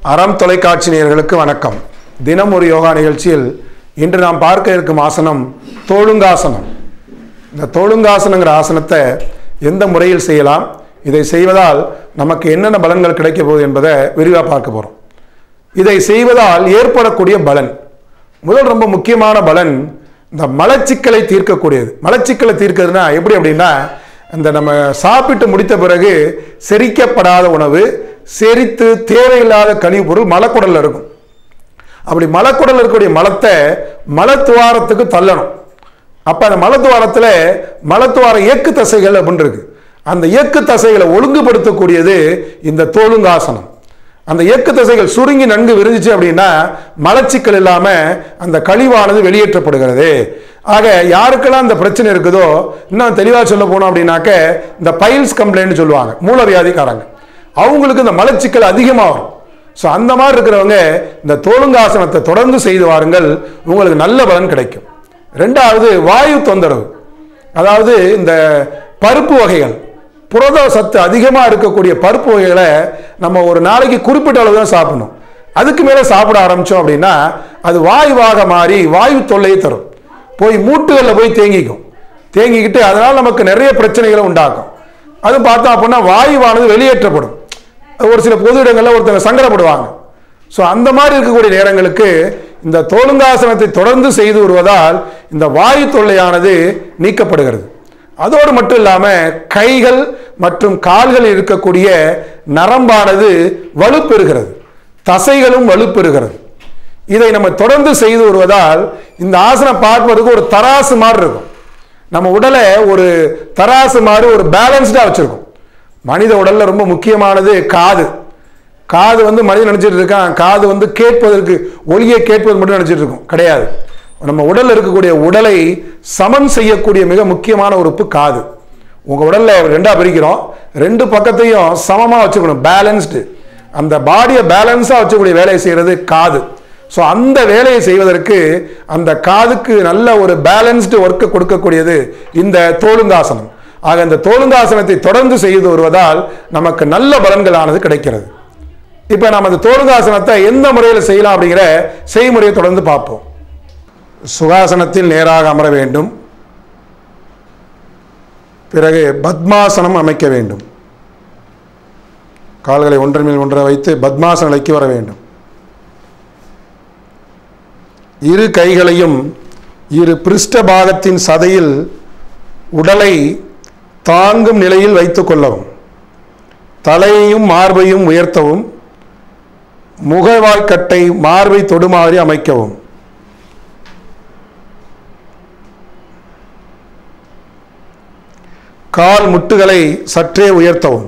அறம் தொலைக்காட்சி நேயர்களுக்கு வணக்கம் தினம் ஒரு யோகா நிகழ்ச்சியில் இன்று நாம் பார்க்க இருக்கும் ஆசனம் தோளுங்காசனம் இந்த தோளுங்காசனங்கிற ஆசனத்தை எந்த முறையில் செய்யலாம் இதை செய்வதால் நமக்கு என்னென்ன பலன்கள் கிடைக்க போகுது என்பதை விரிவாக பார்க்க போகிறோம் இதை செய்வதால் ஏற்படக்கூடிய பலன் முதல் ரொம்ப முக்கியமான பலன் இந்த மலச்சிக்கலை தீர்க்கக்கூடியது மலச்சிக்கலை தீர்க்கிறதுனா எப்படி அப்படின்னா இந்த நம்ம சாப்பிட்டு முடித்த பிறகு செரிக்கப்படாத உணவு செரித்து தேவையில்லாத கழிவுப் பொருள் மலக்குடல்ல இருக்கும் அப்படி மலக்குடல் இருக்கக்கூடிய மலத்தை மலத்துவாரத்துக்கு தள்ளணும் அப்ப அந்த மலத்துவாரத்தில் மலத்துவார இயக்கு தசைகள் அப்படின்னு இருக்கு அந்த இயக்கு தசைகளை ஒழுங்குபடுத்தக்கூடியது இந்த தோலுங்காசனம் அந்த இயக்கு தசைகள் சுருங்கி நன்கு விரிஞ்சிச்சு அப்படின்னா மலச்சிக்கல் இல்லாம அந்த கழிவானது வெளியேற்றப்படுகிறது ஆக யாருக்கெல்லாம் இந்த பிரச்சனை இருக்குதோ இன்னும் தெளிவாக சொல்ல போனோம் அப்படின்னாக்க இந்த பைல்ஸ் கம்ப்ளைண்ட் சொல்லுவாங்க மூலவியாதிக்காரங்க அவங்களுக்கு இந்த மலச்சிக்கல் அதிகமாக வரும் ஸோ அந்த மாதிரி இருக்கிறவங்க இந்த தோலுங்காசனத்தை தொடர்ந்து செய்து வாருங்கள் உங்களுக்கு நல்ல பலன் கிடைக்கும் ரெண்டாவது வாயு தொந்தரவு அதாவது இந்த பருப்பு வகைகள் புரத சத்து அதிகமாக இருக்கக்கூடிய பருப்பு வகைகளை நம்ம ஒரு நாளைக்கு குறிப்பிட்ட அளவு தான் சாப்பிடணும் அதுக்கு மேலே சாப்பிட ஆரம்பித்தோம் அப்படின்னா அது வாயுவாக மாறி வாயு தொல்லையை தரும் போய் மூட்டுகளில் போய் தேங்கிக்கும் தேங்கிக்கிட்டு அதனால் நமக்கு நிறைய பிரச்சனைகளை உண்டாக்கும் அது பார்த்தோம் அப்படின்னா வாயுவானது வெளியேற்றப்படும் ஒரு சில பொது இடங்களில் ஒருத்தங்க சங்கடப்படுவாங்க ஸோ அந்த மாதிரி இருக்கக்கூடிய நேரங்களுக்கு இந்த தோலுங்காசனத்தை தொடர்ந்து செய்து வருவதால் இந்த வாயு தொல்லையானது நீக்கப்படுகிறது அதோடு மட்டும் இல்லாமல் கைகள் மற்றும் கால்களில் இருக்கக்கூடிய நரம்பானது வலுப்பெறுகிறது தசைகளும் வலுப்பெறுகிறது இதை நம்ம தொடர்ந்து செய்து வருவதால் இந்த ஆசனம் பார்ப்பதற்கு ஒரு தராசு மாதிரி இருக்கும் நம்ம உடலை ஒரு தராசு மாதிரி ஒரு பேலன்ஸ்டாக வச்சுருக்கோம் மனித உடல்ல ரொம்ப முக்கியமானது காது காது வந்து மனிதன் நினச்சிட்டு இருக்கான் காது வந்து கேட்பதற்கு ஒளியை கேட்பது மட்டும் நினச்சிட்டு இருக்கோம் கிடையாது நம்ம உடல்ல இருக்கக்கூடிய உடலை சமன் செய்யக்கூடிய மிக முக்கியமான உறுப்பு காது உங்க உடல்ல ரெண்டா பிரிக்கிறோம் ரெண்டு பக்கத்தையும் சமமா வச்சுக்கணும் பேலன்ஸ்டு அந்த பாடியை பேலன்ஸா வச்சுக்கூடிய வேலையை செய்யறது காது ஸோ அந்த வேலையை செய்வதற்கு அந்த காதுக்கு நல்ல ஒரு பேலன்ஸ்டு ஒர்க்கை கொடுக்கக்கூடியது இந்த தோலுங்காசனம் ஆக இந்த தோலுங்காசனத்தை தொடர்ந்து செய்து வருவதால் நமக்கு நல்ல பலன்களானது கிடைக்கிறது இப்போ நம்ம அந்த தோலுங்காசனத்தை எந்த முறையில் செய்யலாம் அப்படிங்கிற செய்முறையை தொடர்ந்து பார்ப்போம் சுகாசனத்தில் நேராக அமர வேண்டும் பிறகு பத்மாசனம் அமைக்க வேண்டும் கால்களை ஒன்றன் மேல் ஒன்றை வைத்து பத்மாசன நிலைக்கு வர வேண்டும் இரு கைகளையும் இரு பிருஷ்ட பாகத்தின் சதையில் உடலை தாங்கும் நிலையில் வைத்துக் கொள்ளவும் தலையையும் மார்பையும் உயர்த்தவும் முகவாய்க்கட்டை மார்பை தொடுமாறி அமைக்கவும் கால் முட்டுகளை சற்றே உயர்த்தவும்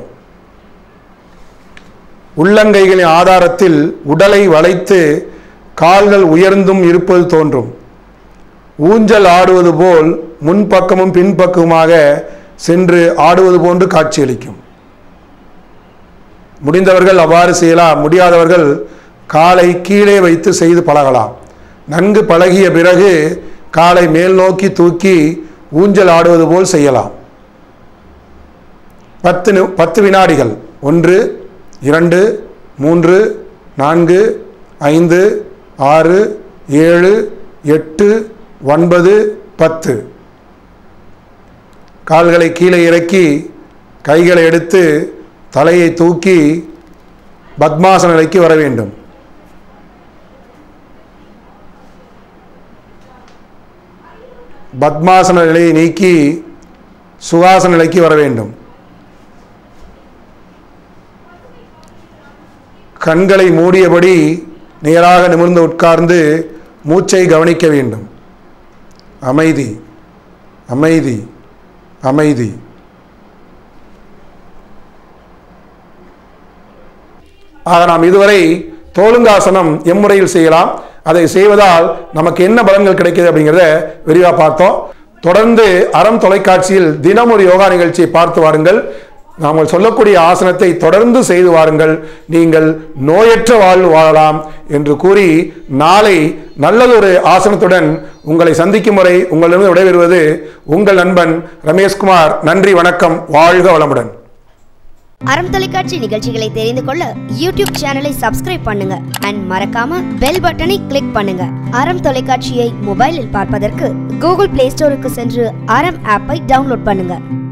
உள்ளங்கைகளின் ஆதாரத்தில் உடலை வளைத்து கால்கள் உயர்ந்தும் இருப்பது தோன்றும் ஊஞ்சல் ஆடுவது போல் முன்பக்கமும் பின்பக்கமுமாக சென்று ஆடுவது போன்று காட்சியளிக்கும் முடிந்தவர்கள் அவ்வாறு செய்யலாம் முடியாதவர்கள் காலை கீழே வைத்து செய்து பழகலாம் நன்கு பழகிய பிறகு காலை மேல் நோக்கி தூக்கி ஊஞ்சல் ஆடுவது போல் செய்யலாம் பத்து நி- பத்து வினாடிகள் ஒன்று இரண்டு மூன்று நான்கு ஐந்து ஆறு ஏழு எட்டு ஒன்பது பத்து கால்களை கீழே இறக்கி கைகளை எடுத்து தலையை தூக்கி பத்மாசன நிலைக்கு வர வேண்டும் பத்மாசன நிலையை நீக்கி சுகாசன நிலைக்கு வர வேண்டும் கண்களை மூடியபடி நேராக நிமிர்ந்து உட்கார்ந்து மூச்சை கவனிக்க வேண்டும் அமைதி அமைதி அமைதி ஆக நாம் இதுவரை தோலுங்காசனம் எம்முறையில் செய்யலாம் அதை செய்வதால் நமக்கு என்ன பலன்கள் கிடைக்குது அப்படிங்கிறத விரிவாக பார்த்தோம் தொடர்ந்து அறம் தொலைக்காட்சியில் தினம் ஒரு யோகா நிகழ்ச்சியை பார்த்து வாருங்கள் நாங்கள் சொல்லக்கூடிய ஆசனத்தை தொடர்ந்து செய்து வாருங்கள் நீங்கள் நோயற்ற வாழ்வு வாழலாம் என்று கூறி நாளை நல்லதொரு ஆசனத்துடன் உங்களை சந்திக்கும் வரை உங்களிடம் விடைபெறுவது உங்கள் நண்பன் ரமேஷ்குமார் நன்றி வணக்கம் வாழ்க வளமுடன் அறம் தொலைக்காட்சி நிகழ்ச்சிகளை தெரிந்து கொள்ள யூடியூப் சேனலை சப்ஸ்கிரைப் பண்ணுங்க அண்ட் மறக்காம பெல் பட்டனை கிளிக் பண்ணுங்க அறம் தொலைக்காட்சியை மொபைலில் பார்ப்பதற்கு கூகுள் பிளே ஸ்டோருக்கு சென்று அறம் ஆப்பை டவுன்லோட் பண்ணுங்க